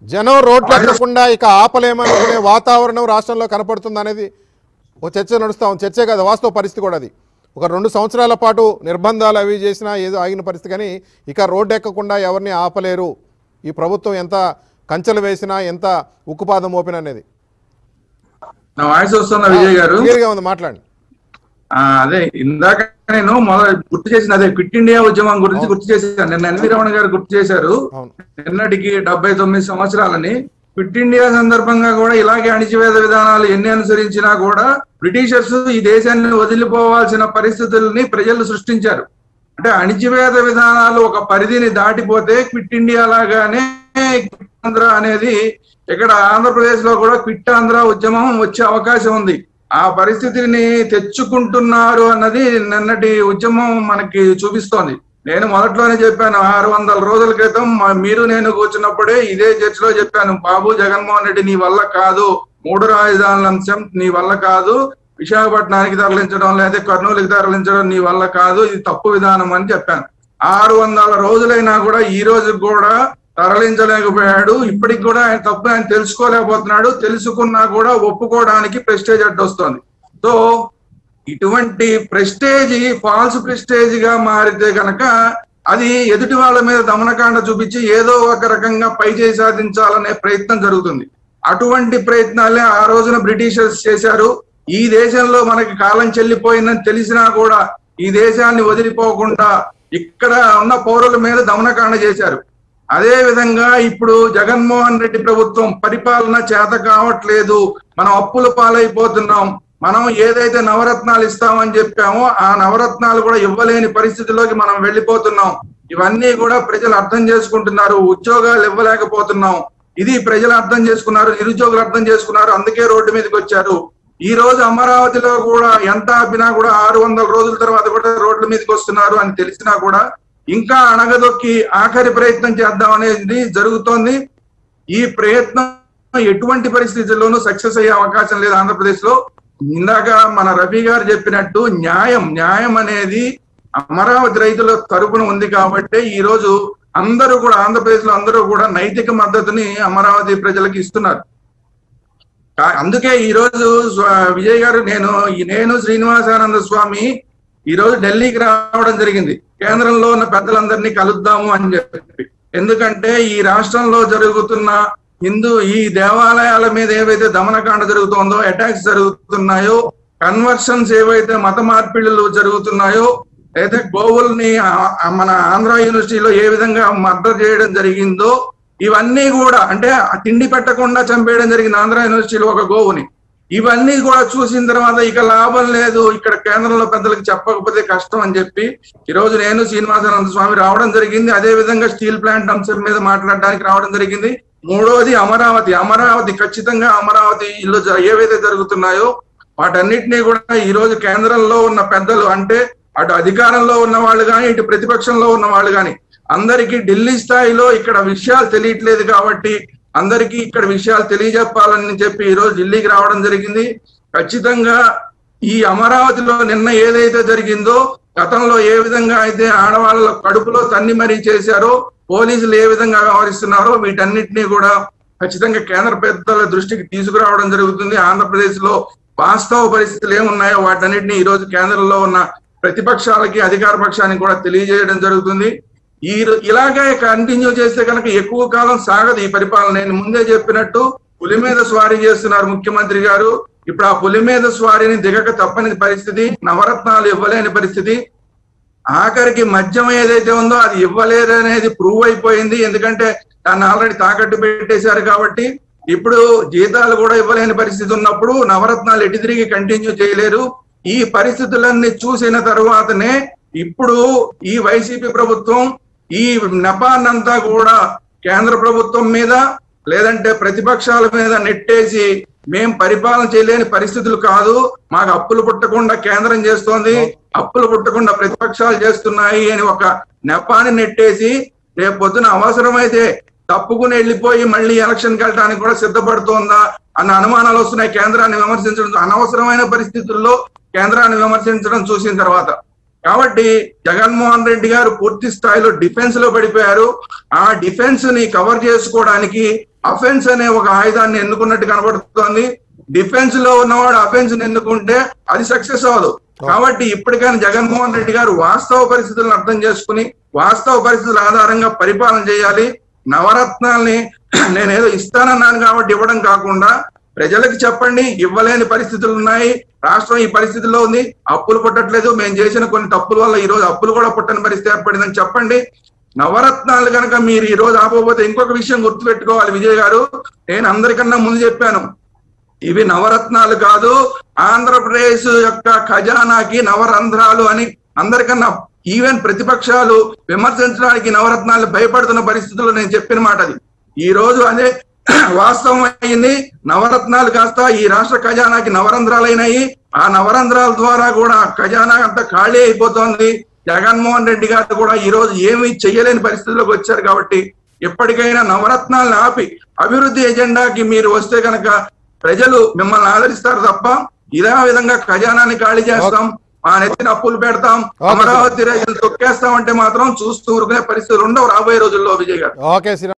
జనం రోడ్లు ఎక్కకుండా ఇక ఆపలేమనుకునే వాతావరణం రాష్ట్రంలో కనపడుతుంది అనేది ఒక చర్చ నడుస్తా ఉంది చర్చే కదా వాస్తవ పరిస్థితి కూడా అది ఒక రెండు సంవత్సరాల పాటు నిర్బంధాలు అవి చేసినా ఏదో ఆగిన పరిస్థితి కానీ ఇక రోడ్డు ఎక్కకుండా ఎవరిని ఆపలేరు ఈ ప్రభుత్వం ఎంత కంచెలు వేసినా ఎంత ఉక్కుపాదం మోపినా అనేది నా వాయిస్ వస్తుందా విజయ్ గారు క్లియర్గా ఉంది మాట్లాడండి ఆ, అదే ఇందాక నేను మొదలు గుర్తు చేసిన అదే క్విట్ ఇండియా ఉద్యమం గురించి గుర్తు చేశాను నిన్న ఎన్వి రమణ గారు గుర్తు చేశారు అవును నిన్నటికి డెబ్బై తొమ్మిది సంవత్సరాలని క్విట్ ఇండియా సందర్భంగా కూడా ఇలాగే అణిచివేత విధానాలు ఎన్ని అనుసరించినా కూడా బ్రిటిషర్స్ ఈ దేశాన్ని వదిలిపోవాల్సిన పరిస్థితుల్ని ప్రజలు సృష్టించారు అంటే అణిచివేత విధానాలు ఒక పరిధిని దాటిపోతే క్విట్ ఇండియా లాగానే క్విట్ ఆంధ్ర అనేది ఇక్కడ ఆంధ్రప్రదేశ్ లో కూడా క్విట్ ఆంధ్ర ఉద్యమం వచ్చే అవకాశం ఉంది ఆ పరిస్థితిని తెచ్చుకుంటున్నారు అన్నది నిన్నటి ఉద్యమం మనకి చూపిస్తోంది నేను మొదట్లోనే చెప్పాను ఆరు వందల రోజుల క్రితం మా- మీరు నేను కూర్చున్నప్పుడే ఇదే చర్చలో చెప్పాను బాబు జగన్మోహన్ రెడ్డి నీ వల్ల కాదు మూడు రాజధానుల అంశం నీ వల్ల కాదు విశాఖపట్నానికి తరలించడం లేదా కర్నూలుకి తరలించడం నీ వల్ల కాదు ఇది తప్పు విధానం అని చెప్పాను ఆరు వందల రోజులైనా కూడా ఈ రోజు కూడా తరలించలేకపోయాడు ఇప్పటికి కూడా ఆయన తప్పు ఆయన తెలుసుకోలేకపోతున్నాడు తెలుసుకున్నా కూడా ఒప్పుకోవడానికి ప్రెస్టేజ్ అడ్డొస్తోంది సో ఇటువంటి ప్రెస్టేజ్ ఫాల్స్ ప్రెస్టేజ్ గా మారితే కనుక అది ఎదుటి వాళ్ళ మీద దమనకాండ చూపించి ఏదో ఒక రకంగా పై చేయి సాధించాలనే ప్రయత్నం జరుగుతుంది అటువంటి ప్రయత్నాలే ఆ రోజున బ్రిటిషర్స్ చేశారు ఈ దేశంలో మనకి కాలం చెల్లిపోయిందని తెలిసినా కూడా ఈ దేశాన్ని వదిలిపోకుండా ఇక్కడ ఉన్న పౌరుల మీద దమనకాండ చేశారు అదే విధంగా ఇప్పుడు జగన్మోహన్ రెడ్డి ప్రభుత్వం పరిపాలన చేత కావట్లేదు మనం అప్పుల పాలైపోతున్నాం మనం ఏదైతే నవరత్నాలు ఇస్తామని చెప్పామో ఆ నవరత్నాలు కూడా ఇవ్వలేని పరిస్థితిలోకి మనం వెళ్ళిపోతున్నాం ఇవన్నీ కూడా ప్రజలు అర్థం చేసుకుంటున్నారు ఉద్యోగాలు ఇవ్వలేకపోతున్నాం ఇది ప్రజలు అర్థం చేసుకున్నారు నిరుద్యోగులు అర్థం చేసుకున్నారు అందుకే రోడ్డు మీదకి వచ్చారు ఈ రోజు అమరావతిలో కూడా ఎంత ఆపినా కూడా ఆరు వందల రోజుల తర్వాత కూడా రోడ్ల మీదకి వస్తున్నారు అని తెలిసినా కూడా ఇంకా అణగదొక్కి ఆఖరి ప్రయత్నం చేద్దాం అనేది జరుగుతోంది ఈ ప్రయత్నం ఎటువంటి పరిస్థితుల్లోనూ సక్సెస్ అయ్యే అవకాశం లేదు ఆంధ్రప్రదేశ్ లో ఇందాక మన రవి గారు చెప్పినట్టు న్యాయం న్యాయం అనేది అమరావతి రైతుల తరపున ఉంది కాబట్టి ఈ రోజు అందరూ కూడా ఆంధ్రప్రదేశ్ లో అందరూ కూడా నైతిక మద్దతుని అమరావతి ప్రజలకు ఇస్తున్నారు కా- అందుకే ఈ రోజు స్వ- విజయ్ గారు నేను ఈ నేను శ్రీనివాసానంద స్వామి ఈ రోజు ఢిల్లీకి రావడం జరిగింది కేంద్రంలో ఉన్న పెద్దలందరినీ కలుద్దాము అని చెప్పి ఎందుకంటే ఈ రాష్ట్రంలో జరుగుతున్న హిందూ ఈ దేవాలయాల మీద ఏవైతే దమనకాండ జరుగుతుందో అటాక్స్ జరుగుతున్నాయో కన్వర్షన్స్ ఏవైతే మత మార్పిడులు జరుగుతున్నాయో అయితే గోవుల్ని ఆ- ఆ మన ఆంధ్ర యూనివర్సిటీలో ఏ విధంగా మర్డర్ చేయడం జరిగిందో ఇవన్నీ కూడా అంటే ఆ తిండి పెట్టకుండా చంపేయడం జరిగింది ఆంధ్ర యూనివర్సిటీలో ఒక గోవుని ఇవన్నీ కూడా చూసిన తర్వాత ఇక లాభం లేదు ఇక్కడ కేంద్రంలో పెద్దలకు చెప్పకపోతే కష్టం అని చెప్పి ఈ రోజు నేను శ్రీనివాసానంద స్వామి రావడం జరిగింది అదే విధంగా స్టీల్ ప్లాంట్ అంశం మీద మాట్లాడడానికి రావడం జరిగింది మూడోది అమరావతి అమరావతి ఖచ్చితంగా అమరావతి ఇల్లు జ- ఏవైతే జరుగుతున్నాయో వాటన్నిటినీ కూడా ఈ రోజు కేంద్రంలో ఉన్న పెద్దలు అంటే అటు అధికారంలో ఉన్న వాళ్ళు కానీ ఇటు ప్రతిపక్షంలో ఉన్న వాళ్ళు కానీ అందరికీ ఢిల్లీ స్థాయిలో ఇక్కడ విషయాలు తెలియట్లేదు కాబట్టి అందరికీ ఇక్కడ విషయాలు తెలియజెప్పాలని చెప్పి ఈ రోజు ఢిల్లీకి రావడం జరిగింది ఖచ్చితంగా ఈ అమరావతిలో నిన్న ఏదైతే జరిగిందో గతంలో ఏ విధంగా అయితే ఆడవాళ్ళ కడుపులో తన్ని మరీ చేశారో పోలీసులు ఏ విధంగా వ్యవహరిస్తున్నారో వీటన్నిటినీ కూడా ఖచ్చితంగా కేంద్ర పెద్దల దృష్టికి తీసుకురావడం జరుగుతుంది ఆంధ్రప్రదేశ్ లో వాస్తవ పరిస్థితులు ఏమున్నాయో వాటన్నిటిని ఈ రోజు కేంద్రంలో ఉన్న ప్రతిపక్షాలకి అధికార పక్షానికి కూడా తెలియజేయడం జరుగుతుంది ఈ ఇలాగే కంటిన్యూ చేస్తే కనుక ఎక్కువ కాలం సాగదు ఈ పరిపాలన నేను ముందే చెప్పినట్టు పులి మీద స్వారీ చేస్తున్నారు ముఖ్యమంత్రి గారు ఇప్పుడు ఆ పులి మీద స్వారీని దిగక తప్పని పరిస్థితి నవరత్నాలు ఇవ్వలేని పరిస్థితి ఆఖరికి మద్యం ఏదైతే ఉందో అది ఇవ్వలేరు అనేది ప్రూవ్ అయిపోయింది ఎందుకంటే దాన్ని ఆల్రెడీ తాకట్టు పెట్టేశారు కాబట్టి ఇప్పుడు జీతాలు కూడా ఇవ్వలేని పరిస్థితి ఉన్నప్పుడు నవరత్నాలు ఎటు తిరిగి కంటిన్యూ చేయలేరు ఈ పరిస్థితులన్నీ చూసిన తరువాతనే ఇప్పుడు ఈ వైసీపీ ప్రభుత్వం ఈ నెపాన్నంతా కూడా కేంద్ర ప్రభుత్వం మీద లేదంటే ప్రతిపక్షాల మీద నెట్టేసి మేం పరిపాలన చేయలేని పరిస్థితులు కాదు మాకు అప్పులు పుట్టకుండా కేంద్రం చేస్తోంది అప్పులు పుట్టకుండా ప్రతిపక్షాలు చేస్తున్నాయి అని ఒక నెపాన్ని నెట్టేసి రేపు పొద్దున అవసరమైతే తప్పుకుని వెళ్ళిపోయి మళ్ళీ ఎలక్షన్కి వెళ్ళడానికి కూడా సిద్ధపడుతోందా అన్న అనుమానాలు వస్తున్నాయి కేంద్రాన్ని విమర్శించడం అనవసరమైన పరిస్థితుల్లో కేంద్రాన్ని విమర్శించడం చూసిన తర్వాత కాబట్టి జగన్మోహన్ రెడ్డి గారు పూర్తి స్థాయిలో డిఫెన్స్ లో పడిపోయారు ఆ డిఫెన్స్ ని కవర్ చేసుకోవడానికి అఫెన్స్ అనే ఒక ఆయుధాన్ని ఎన్నుకున్నట్టు కనబడుతోంది డిఫెన్స్ లో ఉన్నవాడు అఫెన్స్ ఎన్నుకుంటే అది సక్సెస్ అవ్వదు కాబట్టి ఇప్పటికైనా జగన్మోహన్ రెడ్డి గారు వాస్తవ పరిస్థితులను అర్థం చేసుకుని వాస్తవ పరిస్థితుల ఆధారంగా పరిపాలన చేయాలి నవరత్నాల్ని నేనేదో ఇస్తానన్నాను కాబట్టి ఇవ్వడం కాకుండా ప్రజలకు చెప్పండి ఇవ్వలేని పరిస్థితులు ఉన్నాయి రాష్ట్రం ఈ పరిస్థితిలో ఉంది అప్పులు పుట్టట్లేదు మేము చేసిన కొన్ని తప్పుల వల్ల ఈ రోజు అప్పులు కూడా పుట్టని పరిస్థితి ఏర్పడిందని చెప్పండి నవరత్నాలు కనుక మీరు ఈ రోజు ఆపోతే ఇంకొక విషయం గుర్తుపెట్టుకోవాలి విజయ్ గారు నేను అందరికన్నా ముందు చెప్పాను ఇవి నవరత్నాలు కాదు ఆంధ్రప్రదేశ్ యొక్క ఖజానాకి నవరంధ్రాలు అని అందరికన్నా ఈవెన్ ప్రతిపక్షాలు విమర్శించడానికి నవరత్నాలు భయపడుతున్న పరిస్థితుల్లో నేను చెప్పిన మాట అది ఈ రోజు అదే వాస్తవం అయింది నవరత్నాలు కాస్త ఈ రాష్ట్ర ఖజానాకి నవరంధ్రాలైనాయి ఆ నవరంధ్రాల ద్వారా కూడా ఖజానా అంతా ఖాళీ అయిపోతోంది జగన్మోహన్ రెడ్డి గారు కూడా ఈ రోజు ఏమీ చెయ్యలేని పరిస్థితుల్లోకి వచ్చారు కాబట్టి ఎప్పటికైనా నవరత్నాలను ఆపి అభివృద్ధి ఎజెండాకి మీరు వస్తే కనుక ప్రజలు మిమ్మల్ని ఆదరిస్తారు తప్ప ఇదే విధంగా ఖజానాన్ని ఖాళీ చేస్తాం ఆ నెత్తిన అప్పులు పెడతాం Okay, అమరావతి రైతులు తొక్కేస్తాం అంటే మాత్రం చూస్తూ ఊరుకునే పరిస్థితులు ఉండవు రాబోయే రోజుల్లో విజయ్ గారు ఓకే శ్రీరామ్